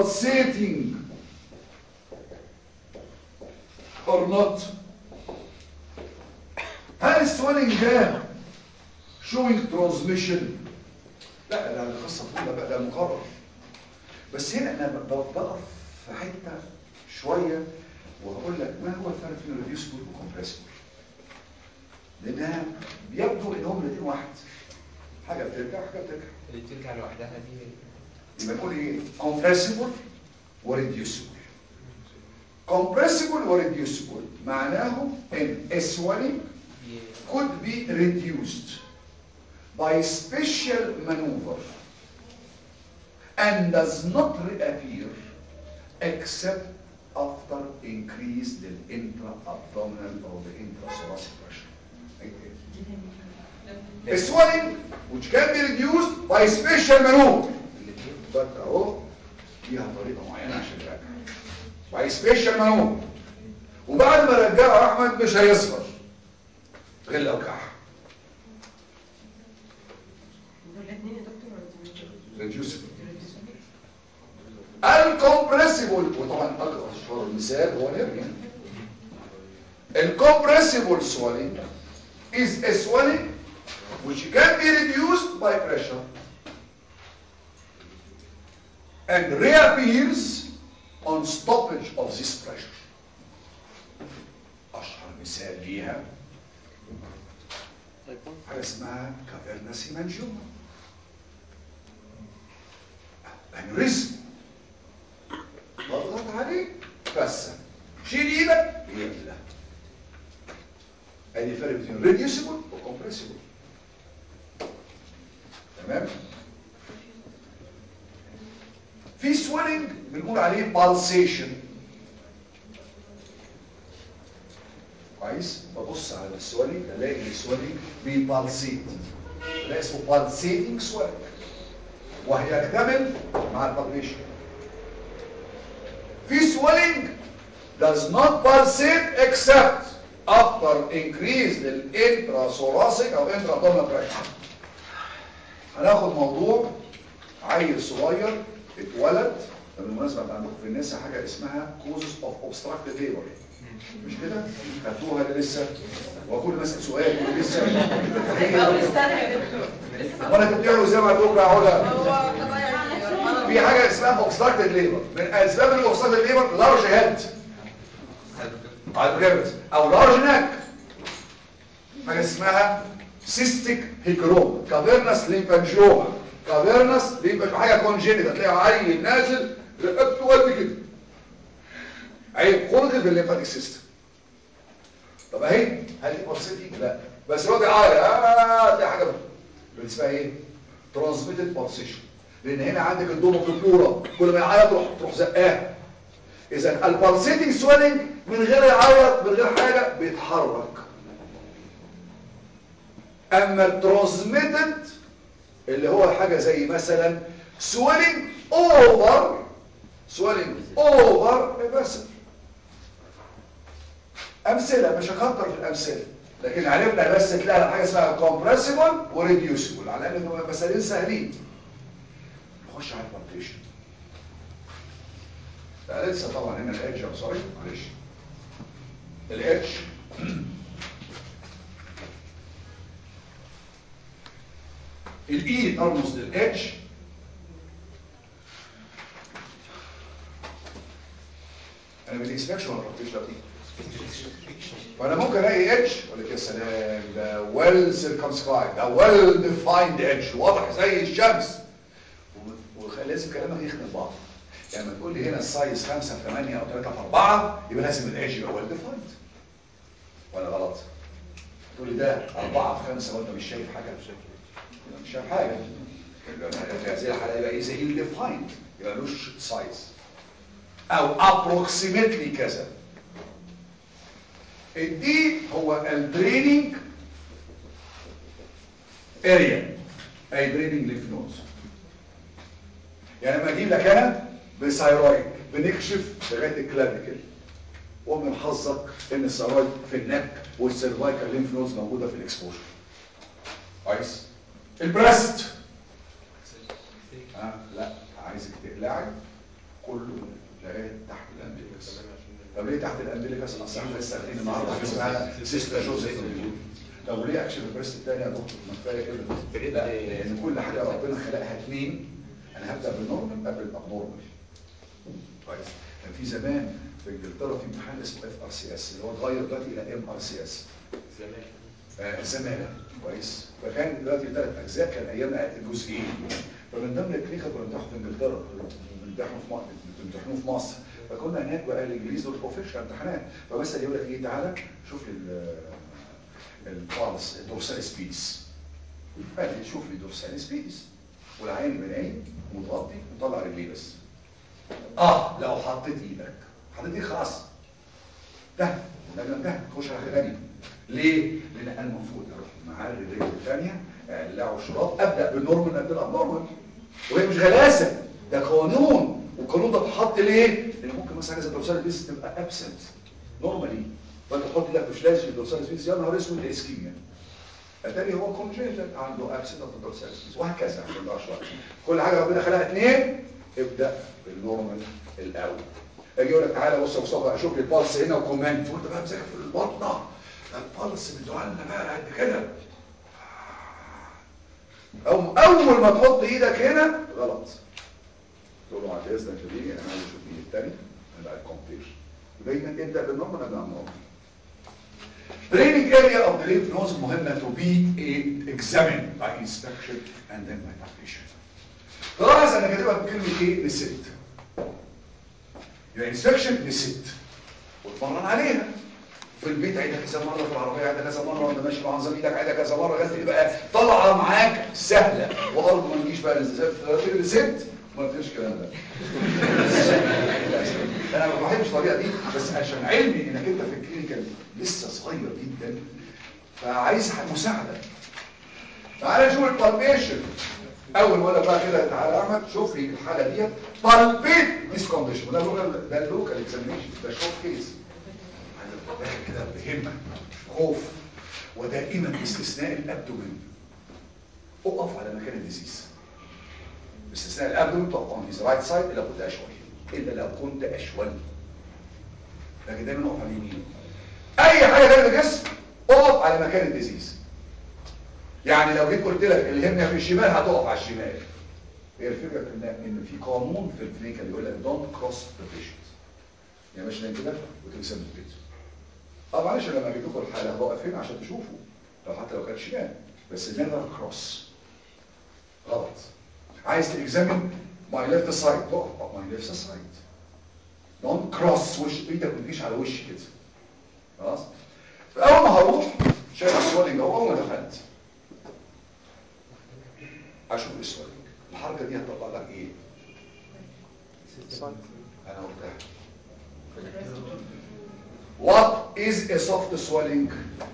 pulsating or not هل السويلنج ده showing transmission لا ده القصه طويله بقى ده مقرر بس هنا انا بقف في حته شويه وهقول لك ما هو الفرق بين الريديوسبل والكمبريسبل لانها يبدو ان هم الاثنين واحد حاجه بترجع حاجه بترجع اللي بترجع لوحدها دي يبقى نقول ايه compressible وريديوسبل compressible وريديوسبل معناه ان swelling دي could be reduced by special maneuver and does not reappear except after increased the intra-abdominal or the intrathoracic pressure. The swelling which can be reduced by special maneuver. الاثنين ده اهو ليها طريقه معينه عشان ترجع باي سبيشال مانوفر وبعد ما رجعه احمد مش هيصغر غير لو كح والاثنين يا دكتور ولا ريديوسبل الكومبريسيبل وطبعا اشهر المثال هو الهرنيا الكومبريسيبل swelling is a swelling which can be reduced by pressure and reappears on stoppage of this pressure اشهر مثال ليها حاجه اسمها كافيرنا سيمانجيوما انريزم اضغط عليه بس شيل ايدك يملى ادي فرق بين ريديوسيبل وكومبريسيبل تمام في سويلنج بنقول عليه بالسيشن كويس ببص على السويلنج الاقي السويلنج بيبالسيت ده اسمه بالسيتنج سويلنج وهيكتمل مع البالبيشن في swelling does not pulsate except after increase الانتراسوراسيك او intra-abdominal pressure هناخد موضوع عيل صغير اتولد بالمناسبة انت عندكم في النساء حاجة اسمها causes of obstructive labor مش كده؟ خدتوها ولا لسه؟ وكل مسأل سؤال كل لسه اول سنه يا دكتور وانا كنت بتعملوا ازاي مع بكره يا علا؟ هو طبعا في حاجة اسمها اوبستراكتد ليبر من اسباب الاوبستراكتد ليبر لارج هيد على الجبس او لارج ناك حاجة اسمها سيستيك هيكروم كافيرنس ليمفانجيوما كافيرنس ليمفانجيوما حاجة كونجينيتا تلاقي عيل نازل رقبته قد كده عيب خلق في الليمفاتيك سيستم طب اهي هل دي بارسيتي؟ لا بس هو بيعيط اه دي حاجة اللي اسمها ايه؟ ترانسميتد بارسيشن لان هنا عندك الدومو في الكوره كل ما يعيط تروح تروح زقاه اذا البالسيتنج سويلنج من غير يعيط من غير حاجه بيتحرك اما الترانسميتد اللي هو حاجه زي مثلا سويلنج اوفر سويلنج اوفر بس امثله مش هكتر في الامثله لكن عرفنا بس تلاقي حاجه اسمها كومبريسيبل وريديوسيبل على الاقل هم مثالين سهلين نخش على البارتيشن لا لسه طبعا هنا الاتش ام سوري معلش الاتش الاي ترمز للاتش انا بالانسبكشن ولا البارتيشن دي فانا ممكن الاقي اتش اقول لك يا سلام ده ويل سيركمسكرايب ده ويل ديفايند اتش واضح زي الشمس ولازم كلامك يخدم بعض يعني لما تقول لي هنا السايز 5 في 8 او 3 في 4 يبقى لازم الاتش يبقى ويل ديفايند ولا غلط تقول لي ده 4 في 5 وانت مش شايف حاجه يبقى مش شايف حاجه يبقى زي الحاله يبقى ايه زي ديفايند يبقى ملوش سايز او ابروكسيمتلي كذا الدي هو الدريننج اريا اي دريننج ليف نودز يعني لما اجيب لك انا بثايرويد بنكشف لغايه الكلافيكل ومن حظك ان الثايرويد في النك والسيرفايكال لينف نودز موجوده في الاكسبوجر كويس البريست ها لا عايزك تقلعي كله لغايه تحت الامبليكس طب ليه تحت الامبليكس اصل احنا لسه واخدين النهارده حاجه اسمها سيستا جوزيف طب وليه اكشن البريست الثاني يا دكتور ما كفايه كده لا لان كل حاجه ربنا خلقها اثنين انا هبدا بالنورمال قبل الابنورمال كويس كان في زمان في انجلترا في امتحان اسمه اف ار سي اس اللي هو اتغير دلوقتي الى ام ار سي اس آه، زمالة كويس فكان دلوقتي ثلاث اجزاء كان ايامنا جزئين فمن ضمن الكليكا كنا بنمتحنوا في انجلترا بنمتحنوا في مصر بنمتحنوا في مصر فكنا هناك بقى الانجليز دول بروفيشنال امتحانات فمثلا يقول لك ايه تعالى شوف لي ال- البالس الدورسال سبيس قال لي شوف لي دورسال سبيس والعين يبقى نايم متغطي وطلع رجليه بس اه لو حطيت ايدك حطيت ايدك خلاص ده ده ده تخش على حاجه ثانيه ليه؟ لان انا المفروض اروح معاه الرجل الثانيه اقلعه شراب ابدا بالنورمال قبل الابنورمال وهي مش غلاسه ده قانون والقانون ده اتحط ليه؟ لان ممكن مثلا حاجه زي الدورسال سبيس تبقى ابسنت نورمالي فانت تحط لك فلاش في الدورسال سبيس يا نهار اسود ده اسكيميا اتاري هو كونجنتال عنده ابسنت في الدورسال سبيس وهكذا عشان ما شويه كل حاجه ربنا خلقها اثنين ابدا بالنورمال الاول اجي اقول لك تعالى بص يا مصطفى اشوف لي البالس هنا وكومنت وانت بقى مذاكر في البطنه ده البالس بتوع لنا بقى قد كده او اول ما تحط ايدك هنا غلط تقول له بعد اذنك يا بيه انا عايز اشوف ايدي الثاني انا بقى كومبير دايما ابدا بالنورمال قبل النورمال Draining area of the lymph nodes مهمة to be examined by inspection and then by palpation. تلاحظ انا كاتبها بكلمة ايه؟ نسيت. يعني inspection نسيت. واتمرن عليها. في البيت عيدها كذا مرة في العربية عيدها كذا مرة وانت ماشي مع زميلك عيدها كذا مرة لغاية تبقى طالعة معاك سهلة وارض ما نجيش بقى نسيت ما فيش الكلام ده. انا ما بحبش الطريقه دي بس عشان علمي انك انت في الكلينيكال لسه صغير جدا فعايز مساعده تعالى نشوف البالبيشن اول ولا بقى كده تعالى احمد شوف لي الحاله ديت بالبيت ديس كونديشن ده اللوكال ده اللوكال اكزامينشن ده شوف كيس داخل كده بهمه خوف ودائما باستثناء الابدومين اقف على مكان الديزيز باستثناء الابدومين تقف اون ذا رايت سايد لو كنت اشول الا لو كنت اشول لكن دايما اقف على اليمين اي حاجه غير الجسم اقف على مكان الديزيز يعني لو جيت قلت لك الهرنيا في الشمال هتقف على الشمال هي الفكره ان ان في قانون في الكلينيكال يقول لك دونت كروس ذا بيشنت يعني مش كده وترسم البيت اه معلش لما اجيب لكم الحاله هوقف هنا عشان تشوفوا لو حتى لو كانت شمال بس نيفر كروس غلط عايز تكزامن ماي ليفت سايد تقف ماي ليفت سايد دونت كروس وش ايدك ما تجيش على وشي كده خلاص فاول ما هروح شايف السوالنج اهو اول ما دخلت اشوف السوالنج الحركه دي هتطلع لك ايه انا قلتها What is a soft swelling?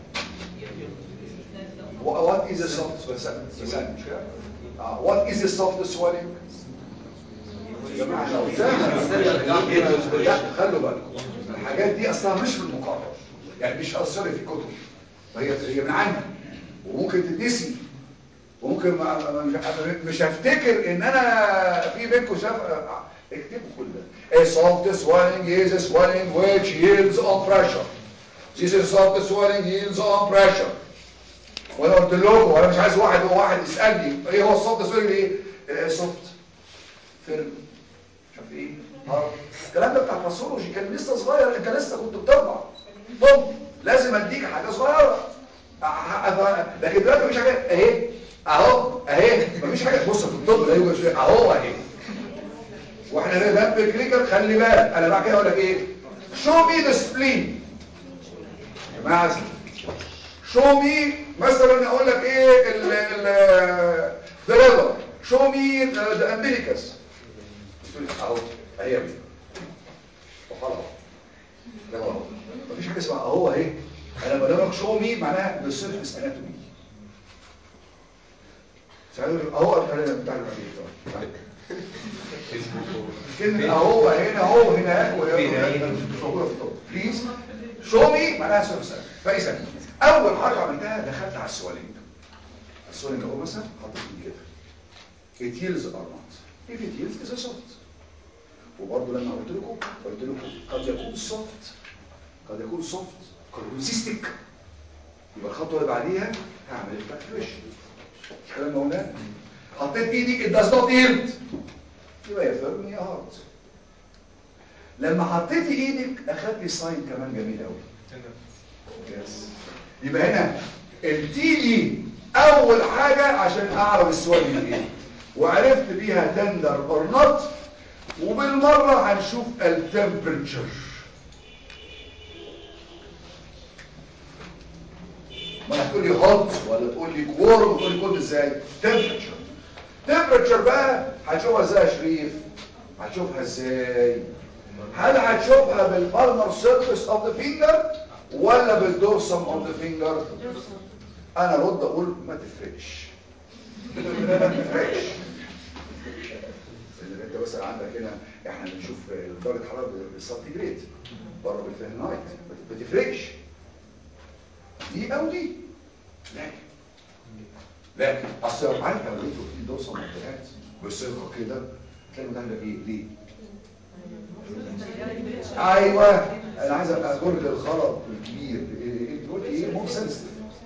Wha- What is a soft swelling? Uh, what is a soft swelling? يا جماعة لو سهل لا خلوا بالكم الحاجات دي اصلا مش في المقرر يعني مش اثرت في كتب هي هي من عندي وممكن تتنسي وممكن ما ما- مش- مش هفتكر ان انا في بينكم شاف اكتبوا كل ده A soft swelling is a swelling which yields on pressure This is soft swelling yields on pressure وانا قلت لكم انا مش عايز واحد هو واحد يسالني ايه هو السوفت سويلنج ايه إيه سوفت فيلم مش عارف ايه اه الكلام ده بتاع الباثولوجي كان لسه صغير انت لسه كنت بتطلع طب لازم اديك حاجه صغيره أ- أ- لكن دلوقتي مفيش حاجه اهي اهو اهي مفيش حاجه بص في الطب لا يوجد شيء اهو اهي واحنا هنا جنب الكليكر خلي بالك انا بعد كده اقول لك ايه شو مي ذا سبلين يا جماعه شو مي مثلا اقول لك ايه ال ال ذا ليفر شو مي ذا امبليكس اهو اهي يا بيه وخلاص ده هو مفيش حاجه اسمها اهو اهي انا بقول لك شو مي معناها ذا سيرفيس اناتومي سألوا اهو بتاع بتاع الامريكا كلمة اهو هنا اهو هنا وهنا مش موجودة في الطب بليز شو مي معناها سيرفيس فاذا اول حاجة عملتها دخلت على السوالينج السوالينج اهو مثلا حطيت ايدي كده it yields or not if it yields is a soft وبرضه لما قلت لكم قلت لكم قد يكون سوفت قد يكون سوفت قد يكون سيستيك يبقى الخطوه اللي بعديها هعمل الفاكتوريشن الكلام ده قلناه حطيت ايدي it does not yield يبقى يا فيرم يا هارد لما حطيت ايدك اخدت ساين كمان جميل قوي يس يبقى هنا التي دي اول حاجة عشان اعرف السؤال دي ايه وعرفت بيها تندر اور نوت وبالمرة هنشوف التمبريتشر ما هتقول لي هوت ولا تقول لي كورم وتقول لي كولد ازاي تمبريتشر تمبريتشر بقى هتشوفها ازاي يا شريف هتشوفها ازاي هل هتشوفها بالبالمر سيرفيس اوف ذا فينجر ولا بالدورسم اوف ذا فينجر انا رد اقول ما تفرقش ما تفرقش اللي انت مثلا عندك هنا احنا بنشوف درجه حراره بالسنتيجريد بره بالفahrenheit ما تفرقش دي او دي لكن لكن اصل لو عارف لو لقيته في دوسه منطقات بصيغه كده تلاقي ده ايه ليه ايوه انا عايز اقول الخرط الكبير قلت ايه مو سنسيتيف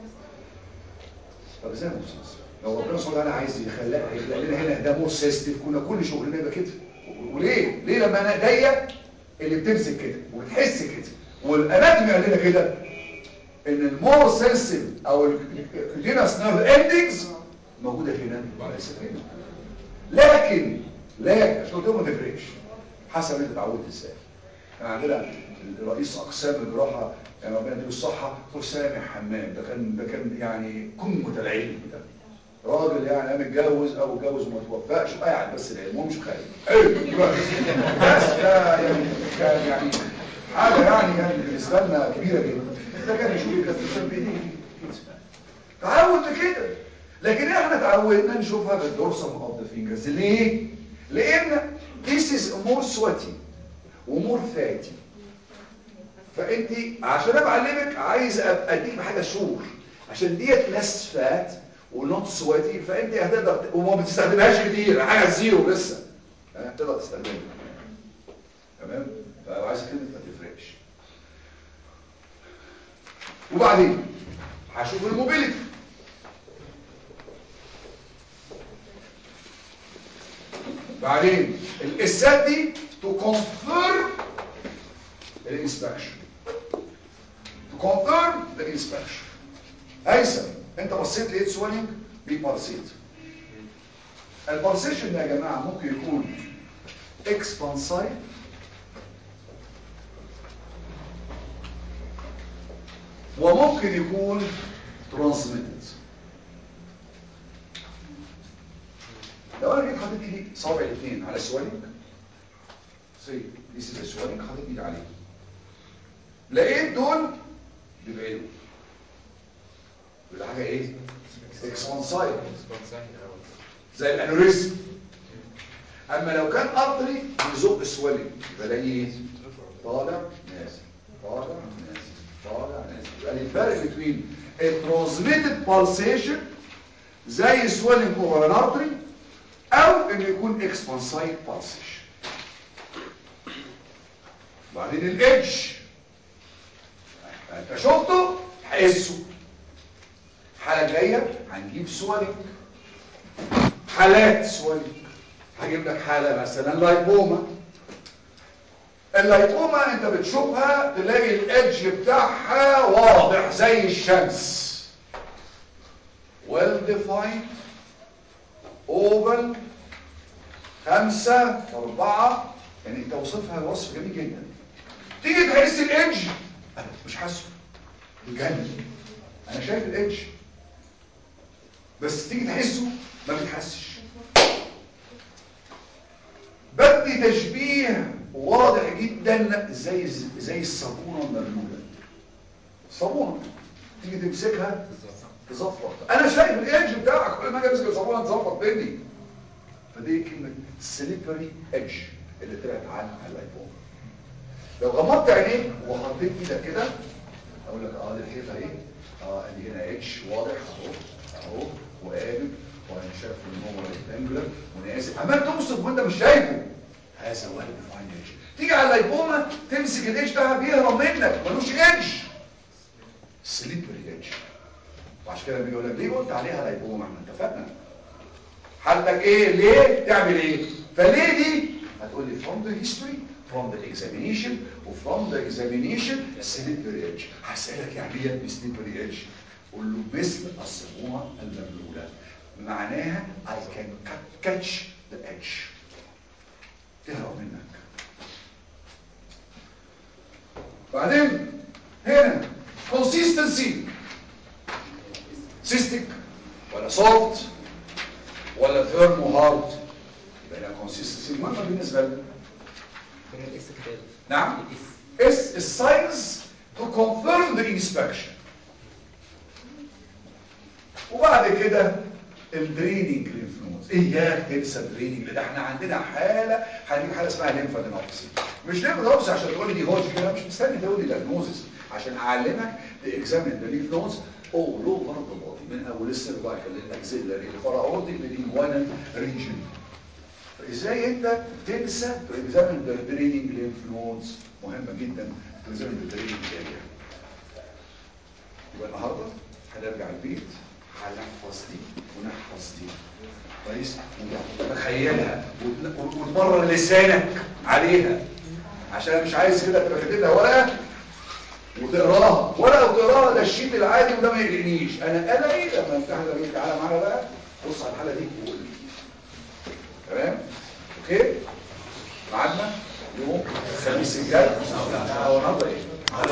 طب ازاي مو سنسيتيف لو ربنا سبحانه وتعالى عايز يخلق يخلق لنا هنا ده مو سنسيتيف كنا كل شغلنا يبقى كده وليه ليه لما انا ايديا اللي بتمسك كده وبتحس كده والاناتومي قال لنا كده ان المور سنسيتيف او الجينس نيرف اندنجز موجوده هنا وليس هنا لكن لكن مش قلت لهم ما تفرقش حسب انت اتعودت ازاي كان عندنا رئيس اقسام الجراحه يعني ربنا يديله الصحه حسام حمام ده كان ده كان يعني قمه العلم ده راجل يعني انا متجوز او اتجوز وما توفقش وقاعد بس العلم هو مش خايف ايه بس ده يعني كان يعني حاجه يعني يعني بالنسبه لنا كبيره جدا ده كان يشوف الكابتن بايديه تعود كده لكن احنا اتعودنا نشوفها بالدورسم اوف ذا فينجرز ليه لان this is more sweaty ومور فاتي فانت عشان ابقى اعلمك عايز اديك بحاجه شور عشان ديت لس فات ونوت سواتي فانت هتقدر وما بتستخدمهاش كتير حاجه زيرو لسه هتقدر تستخدمها تمام فعايز كلمه ما تفرقش وبعدين هشوف الموبيليتي بعدين الاسات دي to confirm the inspection to confirm the inspection هيثم انت بصيت لقيت سوينج بيبارسيت البارسيشن ده يا جماعه ممكن يكون اكسبانسايد وممكن يكون ترانسميتد لو انا جيت حطيت ايدي صابع الاثنين على السوينج سي ديس از السوينج حطيت ايدي عليه لقيت دول بيبعدوا يبقى حاجه ايه اكسبانسايد زي الانوريزم اما لو كان ارتري بيزق سويلنج يبقى ده ايه طالع نازل طالع نازل طالع نازل يبقى الفرق بين الترانسميتد بالسيشن زي سويلنج اوفر ان ارتري او انه يكون اكسبانسايد بالسيشن بعدين الايدج انت شفته حسه الحاله الجايه هنجيب سوالينج حالات سوالينج هجيب لك حاله مثلا لايبوما اللايبوما انت بتشوفها تلاقي الادج بتاعها واضح زي الشمس well defined oval خمسة أربعة يعني انت وصفها وصف جميل جدا تيجي تحس الادج انا مش حاسه بجد انا شايف الادج بس تيجي تحسه ما بتحسش بدي تشبيه واضح جدا زي زي الصابونه المبلوله الصابونه تيجي تمسكها تزفر انا شايف الايدج بتاعك كل ما اجي امسك الصابونه تزفر مني فدي كلمه سليبري ايدج اللي طلعت عنها على الايفون لو غمضت عينيك وحطيت ايدك كده اقول لك اه دي الحيطه ايه اه ادي هنا اتش واضح اهو اهو وقابل وانا شايف ان هو ريكتانجلر وانا اسف عمال توصف وانت مش شايفه هذا ويل ديفايند ايدج تيجي على اللايبوما تمسك الايدج ده بيهرب منك ملوش ايدج سليبري ايدج وعشان كده بيقول لك ليه قلت عليها لايبوما احنا اتفقنا حالتك ايه ليه تعمل ايه فليه دي هتقول لي from the history from the examination و from the examination slippery edge هسألك يعني ايه يا ابني slippery edge قول له مثل الصبومة المبلولة معناها I can cut- catch the edge تهرب منك بعدين هنا consistency cystic ولا soft ولا firm وhard يبقى هنا consistency مهمة بالنسبة لنا هنا الاس كتاب نعم الاس is a science to confirm the inspection وبعد كده الدريننج لينف نودز اياك تنسى الدريننج ده احنا عندنا حاله هنجيب حاله اسمها ليمفادينوبسي مش ليمفادينوبسي عشان تقول لي دي هوج كده مش مستني تقول لي دايجنوزس عشان اعلمك تاكزامين ذا لينف نودز اول اوفر ذا بودي من اول السيرفايكال للاكسيلري للفراعودي للانجوانال ريجن ازاي انت تنسى تاكزامين ذا دريننج لينف نودز مهمه جدا تاكزامين ذا دريننج اريا يبقى النهارده هنرجع البيت هنحفظ دي ونحفظ دي كويس وتخيلها وت- وتمرن لسانك عليها عشان مش عايز كده تبقى كاتب لها ورقه وتقراها ورقه وتقراها ده الشيت العادي وده ما يقلقنيش انا قلقي لما امتحن ده تعالى معانا بقى بص على الحاله دي وقول لي تمام اوكي ميعادنا يوم الخميس الجاي او النهارده ايه